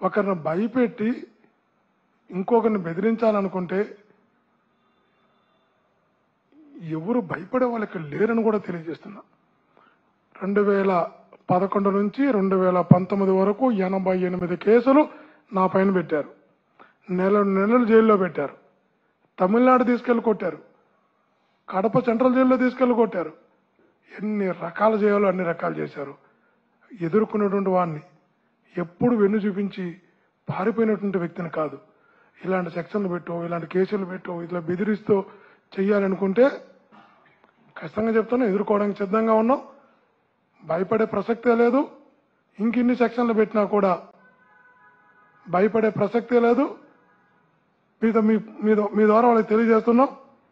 ఒకరిని భయపెట్టి ఇంకొకరిని బెదిరించాలనుకుంటే ఎవరు భయపడే వాళ్ళు ఇక్కడ లేరని కూడా తెలియజేస్తున్నా రెండు వేల పదకొండు నుంచి రెండు వేల పంతొమ్మిది వరకు ఎనభై ఎనిమిది కేసులు నా పైన పెట్టారు నెల నెలలు జైల్లో పెట్టారు తమిళనాడు తీసుకెళ్లి కొట్టారు కడప సెంట్రల్ జైల్లో తీసుకెళ్లి కొట్టారు ఎన్ని రకాలు చేయాలో అన్ని రకాలు చేశారు ఎదుర్కొన్నటువంటి వాడిని ఎప్పుడు వెన్ను చూపించి పారిపోయినటువంటి వ్యక్తిని కాదు ఇలాంటి సెక్షన్లు పెట్టో ఇలాంటి కేసులు పెట్టో ఇట్లా బెదిరిస్తూ చెయ్యాలనుకుంటే ఖచ్చితంగా చెప్తాను ఎదుర్కోవడానికి సిద్ధంగా ఉన్నాం భయపడే ప్రసక్తే లేదు ఇంకిన్ని సెక్షన్లు పెట్టినా కూడా భయపడే ప్రసక్తే లేదు మీద మీ మీద మీ ద్వారా వాళ్ళకి తెలియజేస్తున్నాం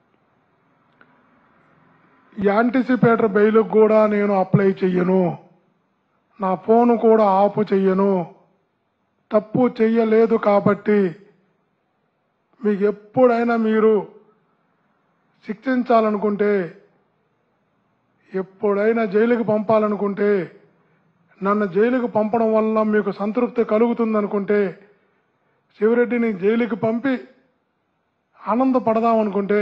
యాంటిసిపేటర్ బెయిల్ కూడా నేను అప్లై చెయ్యను నా ఫోన్ కూడా ఆఫ్ చెయ్యను తప్పు చెయ్యలేదు కాబట్టి మీకు ఎప్పుడైనా మీరు శిక్షించాలనుకుంటే ఎప్పుడైనా జైలుకి పంపాలనుకుంటే నన్ను జైలుకి పంపడం వల్ల మీకు సంతృప్తి కలుగుతుందనుకుంటే శివరెడ్డిని జైలుకి పంపి ఆనందపడదామనుకుంటే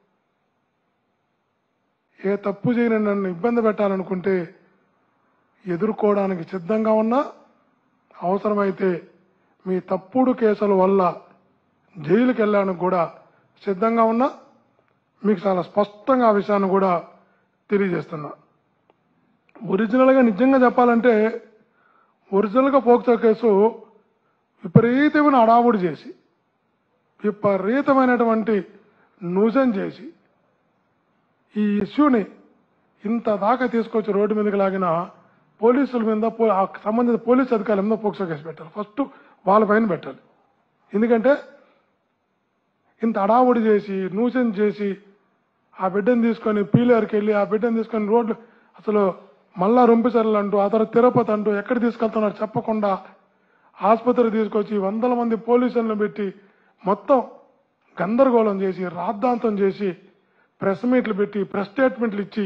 ఏ తప్పు చేయని నన్ను ఇబ్బంది పెట్టాలనుకుంటే ఎదుర్కోవడానికి సిద్ధంగా ఉన్నా అవసరమైతే మీ తప్పుడు కేసుల వల్ల జైలుకి వెళ్ళడానికి కూడా సిద్ధంగా ఉన్నా మీకు చాలా స్పష్టంగా ఆ విషయాన్ని కూడా తెలియజేస్తున్నా ఒరిజినల్గా నిజంగా చెప్పాలంటే ఒరిజినల్గా పోక్సో కేసు విపరీతమైన అడావుడి చేసి విపరీతమైనటువంటి న్యూసెన్ చేసి ఈ ఇష్యూని ఇంత దాకా తీసుకొచ్చి రోడ్డు మీదకి లాగిన పోలీసుల మీద పో- ఆ సంబంధిత పోలీస్ అధికారుల మీద పోక్సో కేసు పెట్టాలి ఫస్ట్ వాళ్ళ పైన పెట్టాలి ఎందుకంటే ఇంత అడావుడి చేసి న్యూసెన్స్ చేసి ఆ బిడ్డను తీసుకొని పీలేరుకి వెళ్ళి ఆ బిడ్డను తీసుకొని రోడ్లు అసలు మళ్ళా రొంపిసర్లు అంటూ ఆ తర్వాత తిరుపతి అంటూ ఎక్కడ తీసుకెళ్తున్నారు చెప్పకుండా ఆసుపత్రి తీసుకొచ్చి వందల మంది పోలీసులను పెట్టి మొత్తం గందరగోళం చేసి రాద్ధాంతం చేసి ప్రెస్ మీట్లు పెట్టి ప్రెస్ స్టేట్మెంట్లు ఇచ్చి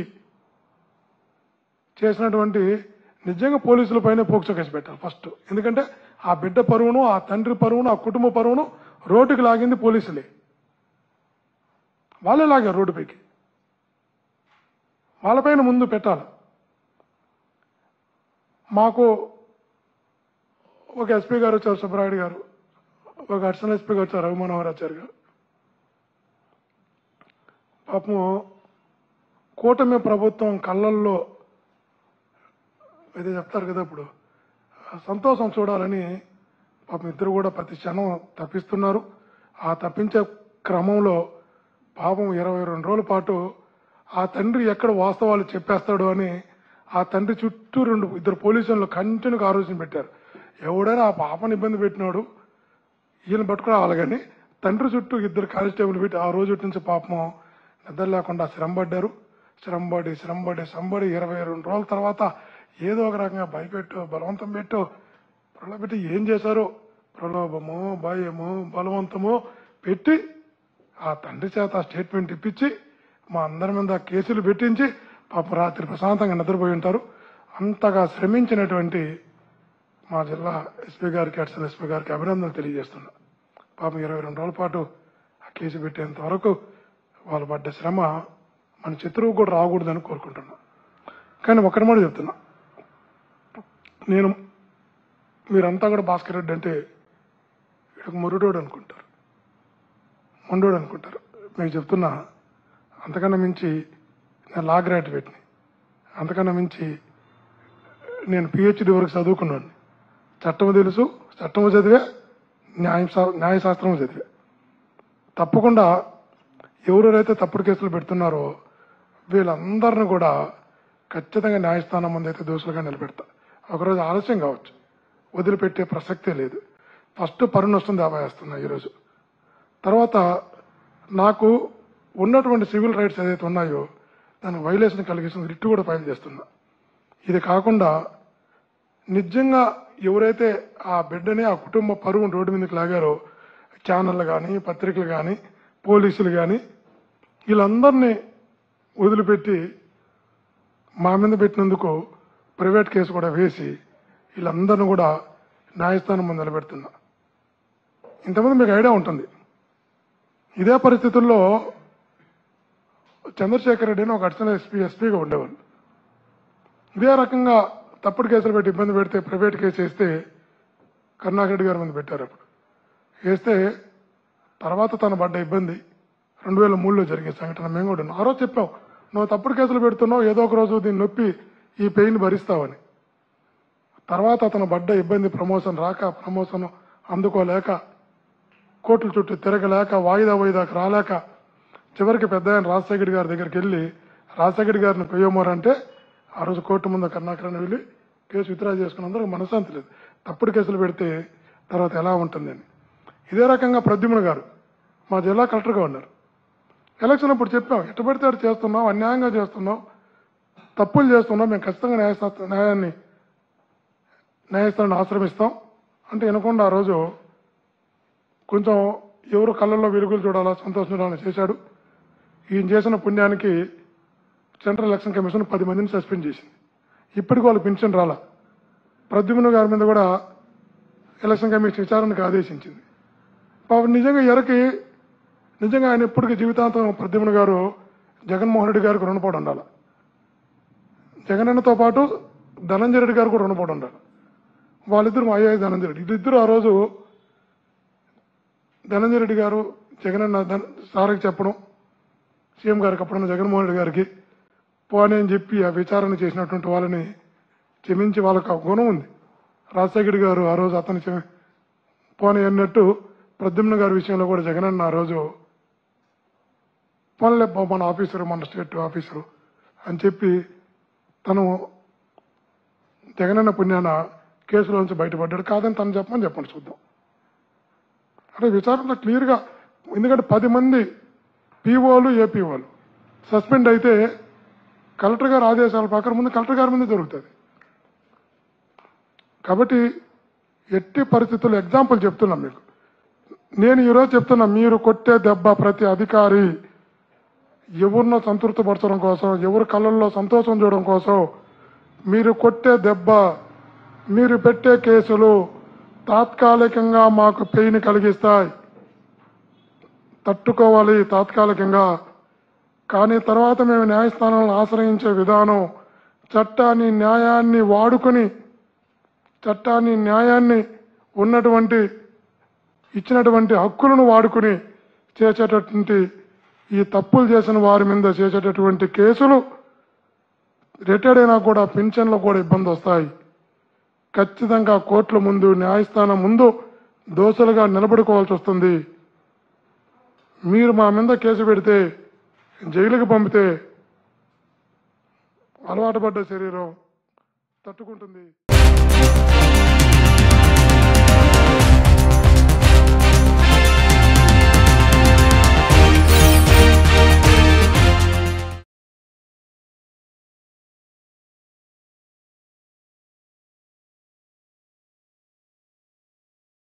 చేసినటువంటి నిజంగా పోలీసుల పైన పోక్సో కేసు పెట్టాలి ఫస్ట్ ఎందుకంటే ఆ బిడ్డ పరువును ఆ తండ్రి పరువును ఆ కుటుంబ పరువును రోడ్డుకి లాగింది పోలీసులే వాళ్ళే లాగారు రోడ్డుపైకి వాళ్ళపైన ముందు పెట్టాలి మాకు ఒక ఎస్పీ గారు వచ్చారు సుబ్బరాయుడు గారు ఒక అడిషనల్ ఎస్పీ గారు వచ్చారు రఘుమనోహరాచారి గారు పాపం కూటమి ప్రభుత్వం కళ్ళల్లో అయితే చెప్తారు కదా ఇప్పుడు సంతోషం చూడాలని పాపం ఇద్దరు కూడా ప్రతి క్షణం తప్పిస్తున్నారు ఆ తప్పించే క్రమంలో పాపం ఇరవై రెండు రోజుల పాటు ఆ తండ్రి ఎక్కడ వాస్తవాలు చెప్పేస్తాడు అని ఆ తండ్రి చుట్టూ రెండు ఇద్దరు పోలీసులు కంటిన్యూగా ఆలోచన పెట్టారు ఎవడైనా ఆ పాపని ఇబ్బంది పెట్టినాడు ఈయన పట్టుకురావాలి కానీ తండ్రి చుట్టూ ఇద్దరు కానిస్టేబుల్ పెట్టి ఆ రోజు నుంచి పాపం నిద్ర లేకుండా శ్రమపడ్డారు శ్రమపడి శ్రమపడి శ్రమపడి ఇరవై రెండు రోజుల తర్వాత ఏదో ఒక రకంగా భయపెట్టు బలవంతం పెట్టు ప్రలోభపెట్టి ఏం చేశారో ప్రలోభము భయము బలవంతము పెట్టి ఆ తండ్రి చేత స్టేట్మెంట్ ఇప్పించి మా అందరి మీద కేసులు పెట్టించి పాప రాత్రి ప్రశాంతంగా నిద్రపోయి ఉంటారు అంతగా శ్రమించినటువంటి మా జిల్లా ఎస్పీ గారికి అడిషనల్ ఎస్పీ గారికి అభినందనలు తెలియజేస్తున్నా పాపం ఇరవై రెండు రోజుల పాటు ఆ కేసు పెట్టేంత వరకు వాళ్ళు పడ్డ శ్రమ మన శత్రువు కూడా రాకూడదని కోరుకుంటున్నా కానీ ఒకటి మాట చెప్తున్నా నేను మీరంతా కూడా భాస్కర్ రెడ్డి అంటే వీడికి మురుడోడు అనుకుంటారు మొండోడు అనుకుంటారు మీకు చెప్తున్నా అంతకన్నా మించి నేను లా గ్రాడ్యుయేట్ని అంతకన్నా మించి నేను పిహెచ్డి వరకు చదువుకున్నాను చట్టము తెలుసు చట్టము చదివే న్యాయ న్యాయశాస్త్రము చదివే తప్పకుండా ఎవరెవరైతే తప్పుడు కేసులు పెడుతున్నారో వీళ్ళందరిని కూడా ఖచ్చితంగా న్యాయస్థానం ముందు అయితే దోషులుగా నిలబెడతా ఒకరోజు ఆలస్యం కావచ్చు వదిలిపెట్టే ప్రసక్తే లేదు ఫస్ట్ పరు నష్టం దావా వేస్తున్నా ఈరోజు తర్వాత నాకు ఉన్నటువంటి సివిల్ రైట్స్ ఏదైతే ఉన్నాయో దానికి వైలేషన్ కలిగిస్తుంది రిట్టు కూడా ఫైల్ చేస్తున్నా ఇది కాకుండా నిజంగా ఎవరైతే ఆ బిడ్డని ఆ కుటుంబ పరువును రోడ్డు మీదకి లాగారో ఛానళ్ళు కానీ పత్రికలు కానీ పోలీసులు కానీ వీళ్ళందరినీ వదిలిపెట్టి మా మీద పెట్టినందుకు ప్రైవేట్ కేసు కూడా వేసి వీళ్ళందరిని కూడా న్యాయస్థానం ముందు నిలబెడుతున్నా ఇంతకుముందు మీకు ఐడియా ఉంటుంది ఇదే పరిస్థితుల్లో చంద్రశేఖర్ రెడ్డి అని ఒక అడిషనల్ ఎస్పీ ఎస్పీగా ఉండేవాళ్ళు ఇదే రకంగా తప్పుడు కేసులు పెట్టి ఇబ్బంది పెడితే ప్రైవేట్ కేసు వేస్తే కరుణాకర్ రెడ్డి గారి ముందు పెట్టారు అప్పుడు వేస్తే తర్వాత తన పడ్డ ఇబ్బంది రెండు వేల మూడులో జరిగే సంఘటన మేము కూడా ఉన్నాం. ఆ రోజు చెప్పాం నువ్వు తప్పుడు కేసులు పెడుతున్నావు ఏదో ఒక రోజు దీన్ని నొప్పి ఈ పెయిన్ భరిస్తావని తర్వాత అతను పడ్డ ఇబ్బంది ప్రమోషన్ రాక ప్రమోషన్ అందుకోలేక కోర్టుల చుట్టూ తిరగలేక వాయిదా వాయిదాకు రాలేక చివరికి పెద్ద ఆయన రాజశేఖర్ గారి దగ్గరికి వెళ్ళి రాజశేఖర్ గారిని పోయమోరంటే ఆ రోజు కోర్టు ముందు కర్ణాకరణ వెళ్ళి కేసు విత్డ్రా చేసుకున్నందుకు మనశాంతి లేదు తప్పుడు కేసులు పెడితే తర్వాత ఎలా ఉంటుందని ఇదే రకంగా ప్రద్యుమ్న గారు మా జిల్లా కలెక్టర్గా ఉన్నారు ఎలక్షన్ అప్పుడు చెప్పాం ఎట్ట పడితే అటు చేస్తున్నాం అన్యాయంగా చేస్తున్నాం తప్పులు చేస్తున్నాం మేము ఖచ్చితంగా న్యాయశాస్త్ర న్యాయాన్ని న్యాయస్థానాన్ని ఆశ్రమిస్తాం అంటే వినకుండా ఆ రోజు కొంచెం ఎవరు కళ్ళల్లో వెలుగులు చూడాలా సంతోషం చూడాలని చేశాడు ఈయన చేసిన పుణ్యానికి సెంట్రల్ ఎలక్షన్ కమిషన్ పది మందిని సస్పెండ్ చేసింది ఇప్పటికి వాళ్ళు పెన్షన్ రాలా ప్రద్యుమ్న గారి మీద కూడా ఎలక్షన్ కమిషన్ విచారణకు ఆదేశించింది పాపం నిజంగా ఎరకి నిజంగా ఆయన ఎప్పటికీ జీవితాంతం ప్రద్యుమ్న గారు జగన్మోహన్ రెడ్డి గారికి రుణపడి ఉండాలి జగనన్నతో పాటు ధనంజయ రెడ్డి గారు కూడా రుణపడి ఉండాలి వాళ్ళిద్దరు మా అయ్యాయి ధనంజయ రెడ్డి వీళ్ళిద్దరు ఆ రోజు ధనంజయ రెడ్డి గారు జగనన్న ధన- సార్కి చెప్పడం సీఎం గారికి అప్పుడున్న జగన్మోహన్ రెడ్డి గారికి పోనీ అని చెప్పి ఆ విచారణ చేసినటువంటి వాళ్ళని క్షమించి వాళ్ళకి ఆ గుణం ఉంది రాజశేఖర్ గారు ఆ రోజు అతను క్షమి- పోనీ అన్నట్టు ప్రద్యుమ్న గారి విషయంలో కూడా జగనన్న ఆ రోజు పోన్లే బా- మన ఆఫీసరు మన స్టేట్ ఆఫీసరు అని చెప్పి తను జగనన్న పుణ్యాన కేసులోంచి బయటపడ్డాడు కాదని తను చెప్పమని చెప్పండి చూద్దాం అంటే విచారణలో క్లియర్గా ఎందుకంటే పది మంది పీఓలు ఏపీఓలు సస్పెండ్ అయితే కలెక్టర్ గారి ఆదేశాల ప్రకారం ముందు కలెక్టర్ గారి ముందు జరుగుతుంది కాబట్టి ఎట్టి పరిస్థితుల్లో ఎగ్జాంపుల్ చెప్తున్నాం మీకు నేను ఈరోజు చెప్తున్నా మీరు కొట్టే దెబ్బ ప్రతి అధికారి ఎవరినో సంతృప్తిపరచడం కోసం ఎవరి కళ్ళల్లో సంతోషం చూడడం కోసం మీరు కొట్టే దెబ్బ మీరు పెట్టే కేసులు తాత్కాలికంగా మాకు పెయిన్ కలిగిస్తాయి తట్టుకోవాలి తాత్కాలికంగా కానీ తర్వాత మేము న్యాయస్థానాలను ఆశ్రయించే విధానం చట్టాన్ని న్యాయాన్ని వాడుకొని చట్టాన్ని న్యాయాన్ని ఉన్నటువంటి ఇచ్చినటువంటి హక్కులను వాడుకుని చేసేటటువంటి ఈ తప్పులు చేసిన వారి మీద చేసేటటువంటి కేసులు రిటైర్డ్ అయినా కూడా పింఛన్లు కూడా ఇబ్బంది వస్తాయి ఖచ్చితంగా కోర్టుల ముందు న్యాయస్థానం ముందు దోషులుగా నిలబడుకోవాల్సి వస్తుంది మీరు మా మీద కేసు పెడితే జైలుకి పంపితే అలవాటు పడ్డ శరీరం తట్టుకుంటుంది